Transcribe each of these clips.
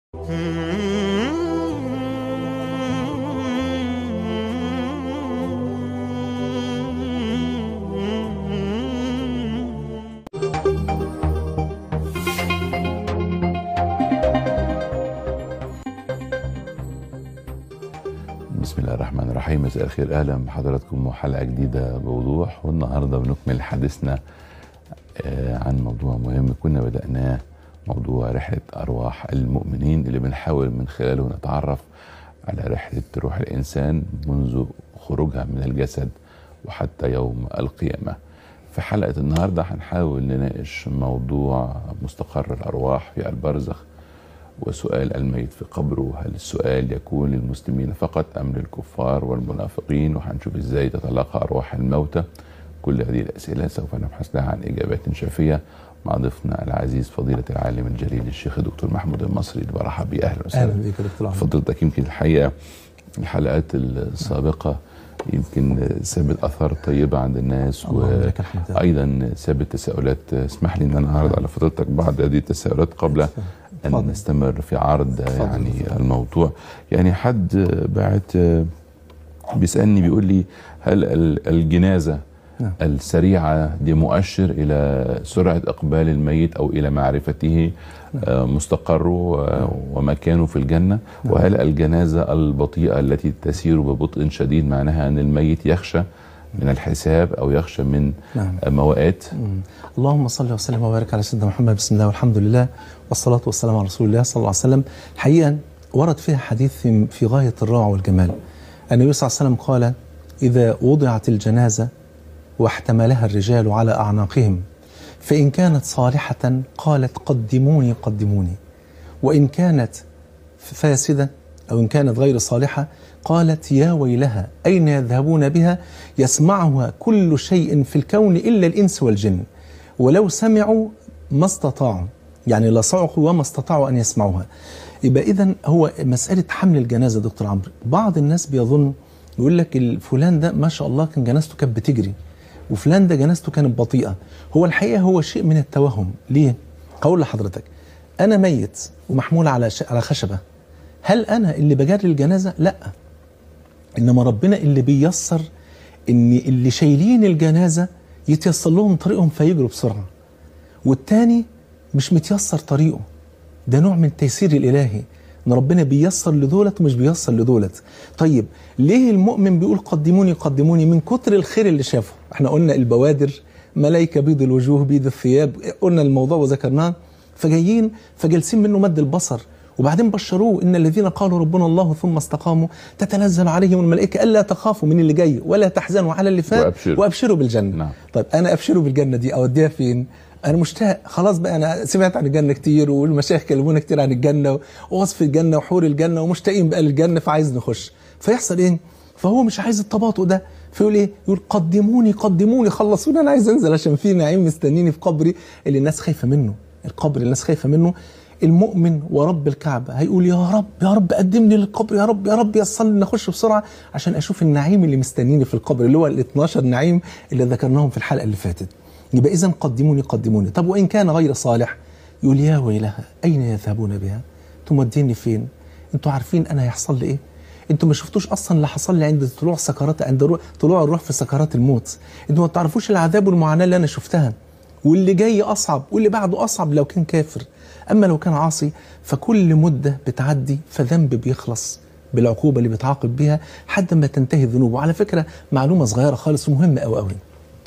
بسم الله الرحمن الرحيم مساء الخير اهلا بحضراتكم وحلقه جديده بوضوح والنهارده بنكمل حديثنا آه، عن موضوع مهم كنا بدأناه موضوع رحلة أرواح المؤمنين اللي بنحاول من خلاله نتعرف على رحلة روح الإنسان منذ خروجها من الجسد وحتى يوم القيامة في حلقة النهاردة هنحاول نناقش موضوع مستقر الأرواح في البرزخ وسؤال الميت في قبره هل السؤال يكون للمسلمين فقط أم للكفار والمنافقين وهنشوف إزاي تتلاقى أرواح الموتى كل هذه الأسئلة سوف نبحث لها عن إجابات شافية مع ضيفنا العزيز فضيلة العالم الجليل الشيخ الدكتور محمود المصري اللي برحب بيه أهلا اهلا وسهلا بك يا دكتور عمرو فضيلتك يمكن الحقيقة الحلقات السابقة يمكن سابت أثار طيبة عند الناس اللهم لك الحمد يا رب. وأيضا سابت تساؤلات اسمح لي أن أنا أعرض على فضيلتك بعض هذه التساؤلات قبل أن اتفضل. نستمر في عرض اتفضل. يعني الموضوع يعني حد بعت بيسألني بيقول لي هل ال- الجنازة نعم. السريعة دي مؤشر إلى سرعة إقبال الميت أو إلى معرفته آه، مستقره آه، ومكانه في الجنة وهل الجنازة البطيئة التي تسير ببطء شديد معناها أن الميت يخشى من الحساب أو يخشى من نعم. آه، موائات مم. اللهم صل وسلم وبارك على سيدنا محمد بسم الله والحمد لله والصلاة والسلام على رسول الله صلى الله عليه وسلم حقيقة ورد فيها حديث في في غاية الروعة والجمال النبي صلى الله عليه وسلم قال إذا وضعت الجنازة واحتملها الرجال على أعناقهم فإن كانت صالحة قالت قدموني قدموني وإن كانت فاسدة أو إن كانت غير صالحة قالت يا ويلها أين يذهبون بها يسمعها كل شيء في الكون إلا الإنس والجن ولو سمعوا ما استطاعوا يعني لا صعقوا وما استطاعوا أن يسمعوها يبقى إذا هو مسألة حمل الجنازة دكتور عمرو بعض الناس بيظن يقول لك الفلان ده ما شاء الله كان جنازته كانت بتجري وفلان ده جنازته كانت بطيئة هو الحقيقة هو شيء من التوهم ليه؟ هقول لحضرتك أنا ميت ومحمول على ش... على خشبة هل أنا اللي بجري الجنازة؟ لأ إنما ربنا اللي بيسر إن اللي شايلين الجنازة يتيسر لهم طريقهم فيجروا بسرعة والتاني مش متيسر طريقه ده نوع من التيسير الإلهي إن ربنا بيسر لدولت ومش بيسر لدولت طيب ليه المؤمن بيقول قدموني قدموني من كتر الخير اللي شافه احنا قلنا البوادر ملائكة بيض الوجوه بيض الثياب قلنا الموضوع وذكرناه فجايين فجالسين منه مد البصر وبعدين بشروه ان الذين قالوا ربنا الله ثم استقاموا تتنزل عليهم الملائكه الا تخافوا من اللي جاي ولا تحزنوا على اللي فات وأبشروا. وابشروا بالجنه نعم. طيب انا ابشروا بالجنه دي اوديها فين انا مشتاق خلاص بقى انا سمعت عن الجنه كتير والمشايخ كلمونا كتير عن الجنه ووصف الجنه وحور الجنه ومشتاقين بقى للجنه فعايز نخش فيحصل ايه فهو مش عايز التباطؤ ده فيقول ايه يقول قدموني قدموني خلصوني انا عايز انزل عشان في نعيم مستنيني في قبري اللي الناس خايفه منه القبر اللي الناس خايفه منه المؤمن ورب الكعبة هيقول يا رب يا رب قدمني للقبر يا رب يا رب يصلي نخش بسرعة عشان أشوف النعيم اللي مستنيني في القبر اللي هو ال 12 نعيم اللي ذكرناهم في الحلقة اللي فاتت يبقى إذا قدموني قدموني طب وإن كان غير صالح يقول يا ويلها أين يذهبون بها انتم موديني فين انتوا عارفين أنا هيحصل لي إيه انتوا ما شفتوش اصلا اللي حصل لي عند طلوع سكرات عند رو- طلوع الروح في سكرات الموت انتوا ما تعرفوش العذاب والمعاناه اللي انا شفتها واللي جاي اصعب واللي بعده اصعب لو كان كافر اما لو كان عاصي فكل مده بتعدي فذنب بيخلص بالعقوبه اللي بيتعاقب بيها لحد ما تنتهي ذنوبه على فكره معلومه صغيره خالص ومهمه قوي قوي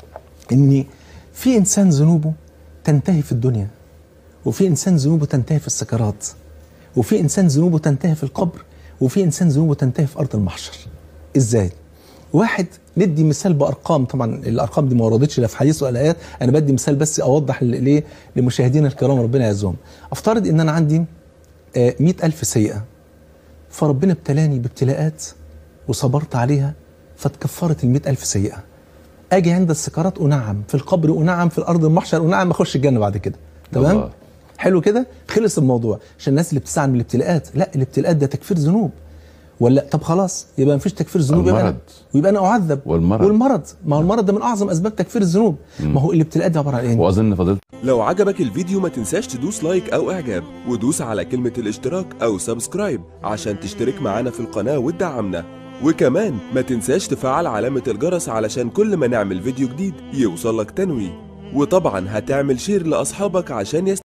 ان في انسان ذنوبه تنتهي في الدنيا وفي انسان ذنوبه تنتهي في السكرات وفي انسان ذنوبه تنتهي في القبر وفي انسان ذنوبه تنتهي في ارض المحشر ازاي واحد ندي مثال بارقام طبعا الارقام دي ما وردتش لا في حديث ولا ايات انا بدي مثال بس اوضح ل- ليه لمشاهدينا الكرام ربنا يعزهم افترض ان انا عندي آه، مئة ألف سيئة فربنا ابتلاني بابتلاءات وصبرت عليها فتكفرت المئة ألف سيئة أجي عند السكرات أنعم في القبر أنعم في الأرض المحشر أنعم أخش الجنة بعد كده تمام الله. حلو كده خلص الموضوع عشان الناس اللي بتستعمل الابتلاءات لا الابتلاءات ده تكفير ذنوب ولا طب خلاص يبقى مفيش تكفير ذنوب يبقى المرض. أنا ويبقى انا اعذب والمرض. والمرض ما هو المرض ده من اعظم اسباب تكفير الذنوب ما هو الابتلاء ده عباره عن ايه؟ واظن فضيلة لو عجبك الفيديو ما تنساش تدوس لايك او اعجاب ودوس على كلمة الاشتراك او سبسكرايب عشان تشترك معانا في القناة وتدعمنا وكمان ما تنساش تفعل علامة الجرس علشان كل ما نعمل فيديو جديد يوصلك تنويه وطبعا هتعمل شير لاصحابك عشان يست...